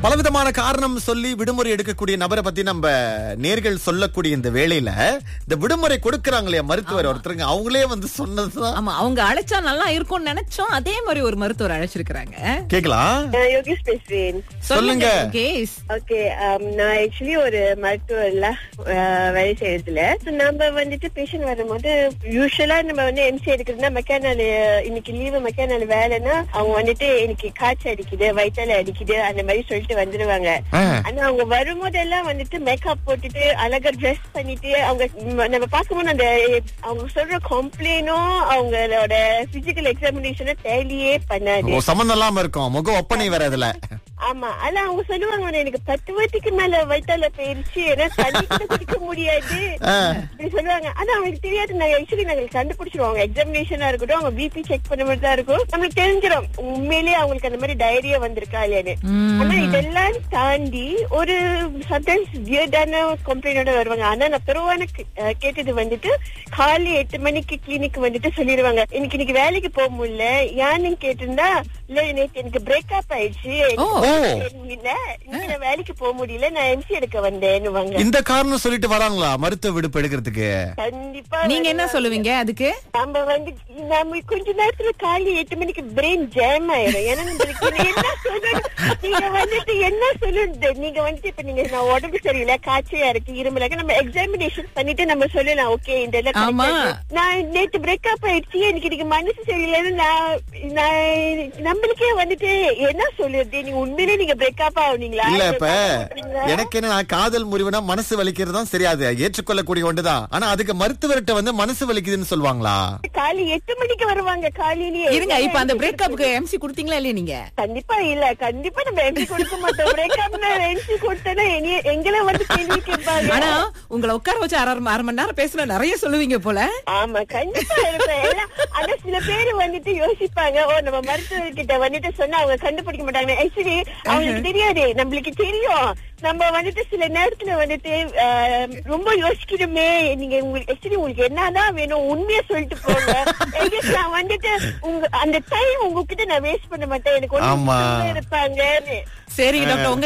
பலவிதமான காரணம் சொல்லி விடுமுறை எடுக்கக்கூடிய நபரை பத்தி நம்ம நேர்கள் சொல்லக்கூடிய இந்த வேளையில இந்த விடுமுறை கொடுக்கறாங்களே மருத்துவர் ஒருத்தருங்க அவங்களே வந்து சொன்னதுதான் ஆமா அவங்க அழைச்சா நல்லா இருக்கும்னு நினைச்சோம் அதே மாதிரி ஒரு மருத்துவர் அழைச்சிருக்காங்க கேக்கலாம் நான் யோகேஷ் பேசுறேன் சொல்லுங்க. கேஸ் ஓகே நான் ஆக்சுவலி ஒரு மருத்துவர்ல அஹ், வேலை செய்யறதுல So, நம்ம வந்துட்டு பேஷண்ட் வரும்போது யூஸ்வலா நம்ம வந்து எம்சி எடுக்கிறதுனா மெக்கானால் இன்னைக்கு லீவு மெக்கானால் வேலைன்னா அவங்க வந்துட்டு எனக்கு காய்ச்சல் அடிக்குது வயிற்றால அடிக்குது அந்த மாதிரி சொல்லிட்டு வந்துருவாங்க ஆ. ஆனா அவங்க வரும்போதெல்லாம் வந்துட்டு மேக்கப் போட்டுட்டு அழகா ட்ரெஸ் பண்ணிட்டு அவங்க ம், நம்ம பார்க்கும்போது அந்த அவங்க சொல்ற கம்ப்ளைனும் அவங்களோட பிசிக்கல் எக்ஸாமினேஷனை டேலியே பண்ணாது ஓ, சம்மந்தம் இல்லாம இருக்கும் முக ஒப்பனை வேற அதுல ஆமா ஆனா அவங்க சொல்லுவாங்க "உனக்கு எனக்கு பத்து வாட்டிக்கு மேல வயிற்றால போயிருச்சு ஏன்னா தண்ணி கூட குடிக்க முடியாது ஆ. இப்படி சொல்லுவாங்க ஆனா அவங்களுக்கு தெரியாது நாங்க ஆக்சுவலி நாங்க கண்டுபிடிச்சிருவோம் அவங்க எக்ஸாமினேஷனா இருக்கட்டும் அவங்க பிபி செக் பண்ண மாதிரி தான் இருக்கும் நம்மளுக்கு தெரிஞ்சிடும் உண்மையிலேயே அவங்களுக்கு அந்த மாதிரி டைரியா வந்திருக்கா இல்லையான்னு ஆனா இதெல்லாம் தாண்டி ஒரு சம்டைம்ஸ் வியர்டான கம்ப்ளைண்டோட வருவாங்க ஆனா நான் பெருவான கேட்டது வந்துட்டு காலை எட்டு மணிக்கு கிளினிக் வந்துட்டு சொல்லிடுவாங்க இன்னைக்கு இன்னைக்கு வேலைக்கு போக முடியல ஏன்னு கேட்டிருந்தா இல்ல நேத்து எனக்கு பிரேக்கப் ஆயிடுச்சு ஓ. இல்ல இன்னைக்கு நான் வேலைக்கு போக முடியல நான் எம்சி எடுக்க வந்தேன்னுவாங்க இந்த காரணம் சொல்லிட்டு வராங்களா மருத்துவ விடுப்பு எடுக்கிறதுக்கு கண்டிப்பா நீங்க என்ன வருவாங்க. சொல்லுவீங்க அதுக்கு நம்ம வந்து நம்ம கொஞ்ச நேரத்துல காலை எட்டு மணிக்கு பிரெயின் ஜாம் ஆயிரும் ஏன்னா நம்மளுக்கு இது என்ன சொல்லணும் நீங்க வந்துட்டு என்ன சொல்லணும் நீங்க வந்துட்டு இப்ப நீங்க நான் உடம்பு சரியில்லை காய்ச்சலா இருக்கு இருமலா இருக்கு நம்ம எக்ஸாமினேஷன் பண்ணிட்டு நம்ம சொல்லலாம் ஓகே இந்த எல்லாம் correct ஆமா. ஆ இருக்கு. நான் நேத்து பிரேக்கப் ஆயிடுச்சு எனக்கு இன்னைக்கு மனசு சரியில்லைன்னு நான் நான் நம்மளுக்கே வந்துட்டு என்ன சொல்லுறது நீங்க உண்மையிலே நீங்க பிரேக்கப் ஆகுனீங்களா இல்ல இப்ப பண்றீங்களா? எனக்கு என்ன காதல் முறிவுனா மனசு வலிக்கிறது தான் சரியாது ஏற்றுக்கொள்ளக்கூடிய ஒன்றுதான் ஆனா அதுக்கு மருத்துவர்கிட்ட வந்து மனசு வலிக்குதுன்னு சொல்லுவாங்களா காலை எட்டு மணிக்கு வருவாங்க காலையிலேயே இருங்க இப்ப அந்த பிரேக்கப்புக்கு எம்சி கொடுத்தீங்களா இல்லையா நீங்க கண்டிப்பா இல்ல கண்டிப்பா நம்ம எம்பி கொடுக்க மாட்டோம் பிரேக்கப்னா எம்பி கொடுத்தனா எங்களை வந்து கேள்வி கேட்பாங்க ஆனா உங்களை உட்கார வச்சு அரை அரை மணி நேரம் பேசுனா நிறைய சொல்லுவீங்க போல ஆமா கண்டிப்பா இருப்பேன் எல்லாம் ஆனா சில பேர் வந்துட்டு யோசிப்பாங்க ஓ நம்ம மருத்துவர்கிட்ட வந்துட்டு சொன்னா அவங்க கண்டுபிடிக்க மாட்டாங்க ஆக்சுவலி அவங்களுக்கு தெரியாது நம்மளுக்கு தெரியும் நம்ம வந்துட்டு சில நேரத்துல வந்துட்டு ஆஹ், ரொம்ப யோசிக்கணுமே நீங்க உங்களுக்கு ஆக்சுவலி உங்களுக்கு என்னதான் வேணும் உண்மையா சொல்லிட்டு போங்க At least நான் வந்துட்டு உங்க அந்த டைம் உங்ககிட்ட நான் வேஸ்ட் பண்ண மாட்டேன் எனக்கு ஆமா. ஒண்ணு இருப்பாங்கன்னு சரி டாக்டர் உங்க